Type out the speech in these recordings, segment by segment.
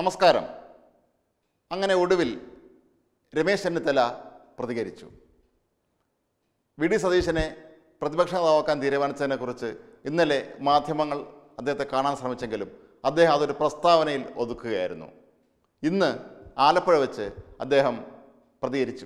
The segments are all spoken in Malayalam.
നമസ്കാരം അങ്ങനെ ഒടുവിൽ രമേശ് ചെന്നിത്തല പ്രതികരിച്ചു വി ഡി സതീശനെ പ്രതിപക്ഷ നേതാവാക്കാൻ തീരുമാനിച്ചതിനെക്കുറിച്ച് ഇന്നലെ മാധ്യമങ്ങൾ അദ്ദേഹത്തെ കാണാൻ ശ്രമിച്ചെങ്കിലും അദ്ദേഹം അതൊരു പ്രസ്താവനയിൽ ഒതുക്കുകയായിരുന്നു ഇന്ന് ആലപ്പുഴ വെച്ച് അദ്ദേഹം പ്രതികരിച്ചു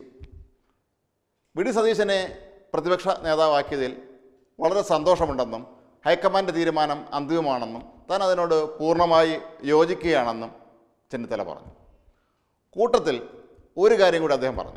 വി ഡി സതീശനെ പ്രതിപക്ഷ നേതാവാക്കിയതിൽ വളരെ സന്തോഷമുണ്ടെന്നും ഹൈക്കമാൻഡ് തീരുമാനം അന്തിമമാണെന്നും താൻ അതിനോട് പൂർണ്ണമായി യോജിക്കുകയാണെന്നും ചെന്നിത്തല പറഞ്ഞു കൂട്ടത്തിൽ ഒരു കാര്യം കൂടി അദ്ദേഹം പറഞ്ഞു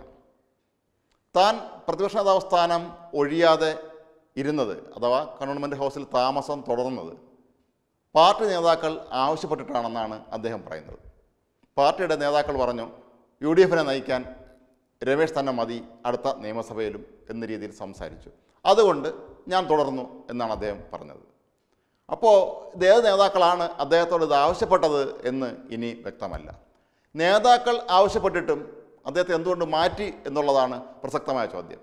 താൻ പ്രതിപക്ഷ നേതാവ് സ്ഥാനം ഒഴിയാതെ ഇരുന്നത് അഥവാ കണ്ടോൺമെൻറ് ഹൗസിൽ താമസം തുടർന്നത് പാർട്ടി നേതാക്കൾ ആവശ്യപ്പെട്ടിട്ടാണെന്നാണ് അദ്ദേഹം പറയുന്നത് പാർട്ടിയുടെ നേതാക്കൾ പറഞ്ഞു യു ഡി എഫിനെ നയിക്കാൻ രമേശ് തന്നെ മതി അടുത്ത നിയമസഭയിലും എന്ന രീതിയിൽ സംസാരിച്ചു അതുകൊണ്ട് ഞാൻ തുടർന്നു എന്നാണ് അദ്ദേഹം പറഞ്ഞത് അപ്പോൾ ഇതേത് നേതാക്കളാണ് അദ്ദേഹത്തോട് ഇത് ആവശ്യപ്പെട്ടത് എന്ന് ഇനി വ്യക്തമല്ല നേതാക്കൾ ആവശ്യപ്പെട്ടിട്ടും അദ്ദേഹത്തെ എന്തുകൊണ്ട് മാറ്റി എന്നുള്ളതാണ് പ്രസക്തമായ ചോദ്യം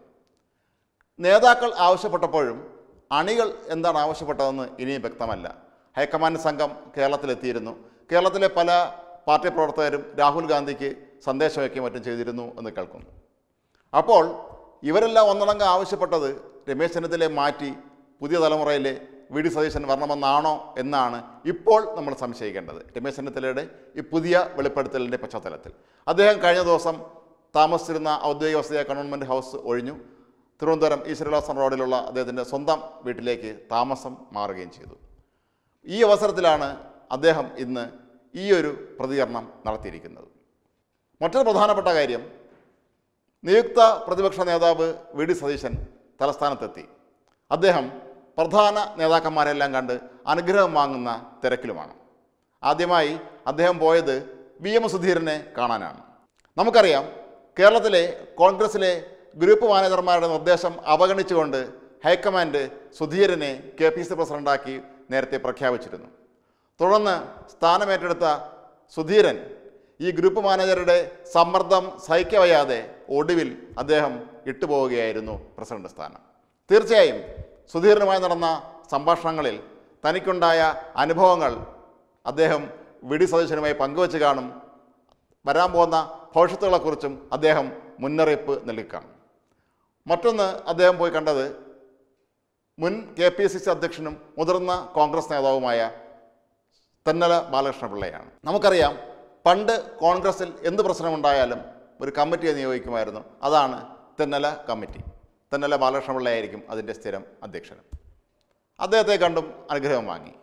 നേതാക്കൾ ആവശ്യപ്പെട്ടപ്പോഴും അണികൾ എന്താണ് ആവശ്യപ്പെട്ടതെന്ന് ഇനിയും വ്യക്തമല്ല ഹൈക്കമാൻഡ് സംഘം കേരളത്തിലെത്തിയിരുന്നു കേരളത്തിലെ പല പാർട്ടി പ്രവർത്തകരും രാഹുൽ ഗാന്ധിക്ക് സന്ദേശം വയ്ക്കുകയും മറ്റും ചെയ്തിരുന്നു എന്ന് കേൾക്കുന്നു അപ്പോൾ ഇവരെല്ലാം ഒന്നടങ്കം ആവശ്യപ്പെട്ടത് രമേശ് ചെന്നിത്തലയെ മാറ്റി പുതിയ തലമുറയിലെ വി ഡി സതീശൻ വരണമെന്നാണോ എന്നാണ് ഇപ്പോൾ നമ്മൾ സംശയിക്കേണ്ടത് രമേശ് ചെന്നിത്തലയുടെ ഈ പുതിയ വെളിപ്പെടുത്തലിൻ്റെ പശ്ചാത്തലത്തിൽ അദ്ദേഹം കഴിഞ്ഞ ദിവസം താമസിച്ചിരുന്ന ഔദ്യോഗിക വസതിയായ കണ്ടോൺമെൻറ് ഹൗസ് ഒഴിഞ്ഞു തിരുവനന്തപുരം ഈശ്വരവിലാസം റോഡിലുള്ള അദ്ദേഹത്തിൻ്റെ സ്വന്തം വീട്ടിലേക്ക് താമസം മാറുകയും ചെയ്തു ഈ അവസരത്തിലാണ് അദ്ദേഹം ഇന്ന് ഈ ഒരു പ്രതികരണം നടത്തിയിരിക്കുന്നത് മറ്റൊരു പ്രധാനപ്പെട്ട കാര്യം നിയുക്ത പ്രതിപക്ഷ നേതാവ് വി ഡി സതീശൻ തലസ്ഥാനത്തെത്തി അദ്ദേഹം പ്രധാന നേതാക്കന്മാരെല്ലാം കണ്ട് അനുഗ്രഹം വാങ്ങുന്ന തിരക്കിലുമാണ് ആദ്യമായി അദ്ദേഹം പോയത് വി എം സുധീരനെ കാണാനാണ് നമുക്കറിയാം കേരളത്തിലെ കോൺഗ്രസിലെ ഗ്രൂപ്പ് മാനേജർമാരുടെ നിർദ്ദേശം അവഗണിച്ചുകൊണ്ട് ഹൈക്കമാൻഡ് സുധീരനെ കെ പി സി പ്രസിഡന്റാക്കി നേരത്തെ പ്രഖ്യാപിച്ചിരുന്നു തുടർന്ന് സ്ഥാനമേറ്റെടുത്ത സുധീരൻ ഈ ഗ്രൂപ്പ് മാനേജറുടെ സമ്മർദ്ദം സഹിക്കവയ്യാതെ ഒടുവിൽ അദ്ദേഹം ഇട്ടുപോവുകയായിരുന്നു പ്രസിഡന്റ് സ്ഥാനം തീർച്ചയായും സുധീരനുമായി നടന്ന സംഭാഷണങ്ങളിൽ തനിക്കുണ്ടായ അനുഭവങ്ങൾ അദ്ദേഹം വി ഡി സതീശനുമായി പങ്കുവച്ച് കാണും വരാൻ പോകുന്ന ഭവിഷ്യത്തുകളെക്കുറിച്ചും അദ്ദേഹം മുന്നറിയിപ്പ് നൽകിക്കാണും മറ്റൊന്ന് അദ്ദേഹം പോയി കണ്ടത് മുൻ കെ പി സി സി അധ്യക്ഷനും മുതിർന്ന കോൺഗ്രസ് നേതാവുമായ തെന്നല ബാലകൃഷ്ണപിള്ളയാണ് നമുക്കറിയാം പണ്ട് കോൺഗ്രസിൽ എന്ത് പ്രശ്നമുണ്ടായാലും ഒരു കമ്മിറ്റിയെ നിയോഗിക്കുമായിരുന്നു അതാണ് തെന്നല കമ്മിറ്റി തെന്നല ബാലകൃഷ്ണപിള്ളയായിരിക്കും അതിൻ്റെ സ്ഥിരം അധ്യക്ഷനും അദ്ദേഹത്തെ കണ്ടും അനുഗ്രഹം വാങ്ങി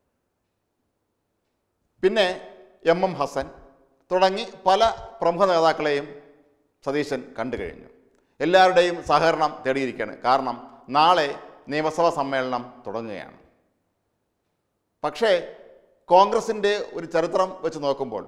പിന്നെ എം എം ഹസൻ തുടങ്ങി പല പ്രമുഖ നേതാക്കളെയും സതീശൻ കണ്ടു കഴിഞ്ഞു എല്ലാവരുടെയും സഹകരണം തേടിയിരിക്കുകയാണ് കാരണം നാളെ നിയമസഭാ സമ്മേളനം തുടങ്ങുകയാണ് പക്ഷേ കോൺഗ്രസിൻ്റെ ഒരു ചരിത്രം വെച്ച് നോക്കുമ്പോൾ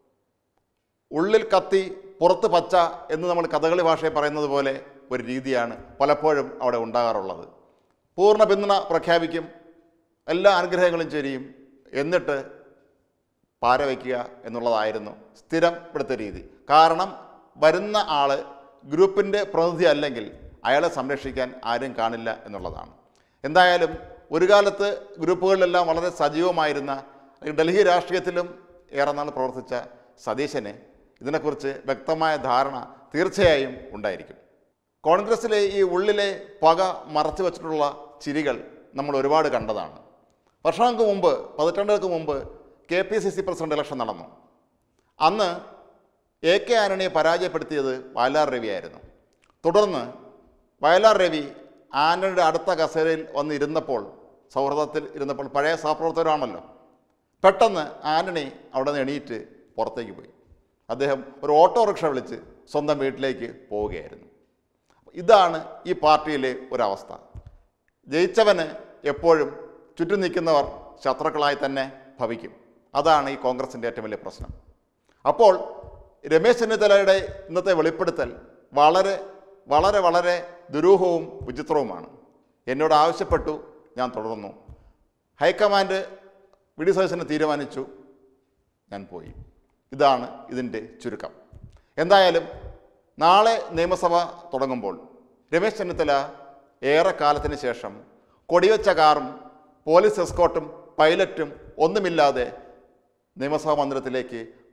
ഉള്ളിൽ കത്തി പുറത്ത് പച്ച എന്ന് നമ്മൾ കഥകളി ഭാഷയിൽ പറയുന്നത് പോലെ ഒരു രീതിയാണ് പലപ്പോഴും അവിടെ ഉണ്ടാകാറുള്ളത് പൂർണ്ണ പിന്തുണ പ്രഖ്യാപിക്കും എല്ലാ അനുഗ്രഹങ്ങളും ചൊരിയും എന്നിട്ട് പാര വയ്ക്കുക എന്നുള്ളതായിരുന്നു സ്ഥിരം ഇവിടുത്തെ രീതി കാരണം വരുന്ന ആൾ ഗ്രൂപ്പിൻ്റെ പ്രതിനിധി അല്ലെങ്കിൽ അയാളെ സംരക്ഷിക്കാൻ ആരും കാണില്ല എന്നുള്ളതാണ് എന്തായാലും ഒരു കാലത്ത് ഗ്രൂപ്പുകളിലെല്ലാം വളരെ സജീവമായിരുന്ന ഡൽഹി രാഷ്ട്രീയത്തിലും ഏറെ നാൾ പ്രവർത്തിച്ച സതീശന് ഇതിനെക്കുറിച്ച് വ്യക്തമായ ധാരണ തീർച്ചയായും ഉണ്ടായിരിക്കും കോൺഗ്രസ്സിലെ ഈ ഉള്ളിലെ പക മറച്ചു വച്ചിട്ടുള്ള ചിരികൾ നമ്മൾ ഒരുപാട് കണ്ടതാണ് വർഷങ്ങൾക്ക് മുമ്പ് പതിറ്റാണ്ടുകൾക്ക് മുമ്പ് K P C C president election നടന്നു അന്ന് എ കെ ആന്റണിയെ പരാജയപ്പെടുത്തിയത് വയലാർ രവിയായിരുന്നു തുടർന്ന് വയലാർ രവി ആന്റണിയുടെ അടുത്ത കസേരയിൽ വന്നിരുന്നപ്പോൾ സൗഹൃദത്തിൽ ഇരുന്നപ്പോൾ പഴയ സഹപ്രവർത്തകരാണല്ലോ പെട്ടെന്ന് ആന്റണി അവിടെ നിന്ന് എണീറ്റ് പുറത്തേക്ക് പോയി അദ്ദേഹം ഒരു ഓട്ടോറിക്ഷ വിളിച്ച് സ്വന്തം വീട്ടിലേക്ക് പോവുകയായിരുന്നു ഇതാണ് ഈ പാർട്ടിയിലെ ഒരവസ്ഥ ജയിച്ചവന് എപ്പോഴും ചുറ്റും നിൽക്കുന്നവർ ശത്രുക്കളായി തന്നെ ഭവിക്കും അതാണ് ഈ കോൺഗ്രസിൻ്റെ ഏറ്റവും വലിയ പ്രശ്നം അപ്പോൾ രമേശ് ചെന്നിത്തലയുടെ ഇന്നത്തെ വെളിപ്പെടുത്തൽ വളരെ വളരെ വളരെ ദുരൂഹവും വിചിത്രവുമാണ് എന്നോട് ആവശ്യപ്പെട്ടു ഞാൻ തുടർന്നു ഹൈക്കമാൻഡ് വി ഡി സതീശനെ തീരുമാനിച്ചു ഞാൻ പോയി ഇതാണ് ഇതിൻ്റെ ചുരുക്കം എന്തായാലും നാളെ നിയമസഭ തുടങ്ങുമ്പോൾ രമേശ് ചെന്നിത്തല ഏറെ കാലത്തിന് ശേഷം കൊടിവെച്ച കാറും പോലീസ് എസ്കോട്ടും പൈലറ്റും ഒന്നുമില്ലാതെ നിയമസഭാ മന്ദിരത്തിലേക്ക്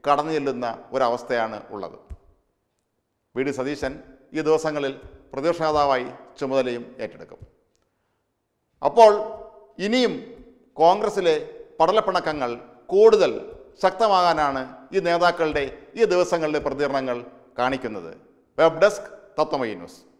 കടന്നു ചെല്ലുന്ന ഒരവസ്ഥയാണ് ഉള്ളത് വി ഡി സതീശൻ ഈ ദിവസങ്ങളിൽ പ്രതിപക്ഷ നേതാവായി ചുമതലയും ഏറ്റെടുക്കും അപ്പോൾ ഇനിയും കോൺഗ്രസിലെ പടലപ്പിണക്കങ്ങൾ കൂടുതൽ ശക്തമാകാനാണ് ഈ നേതാക്കളുടെ ഈ ദിവസങ്ങളിലെ പ്രതികരണങ്ങൾ കാണിക്കുന്നത് വെബ് ഡെസ്ക് തത്വമയി ന്യൂസ്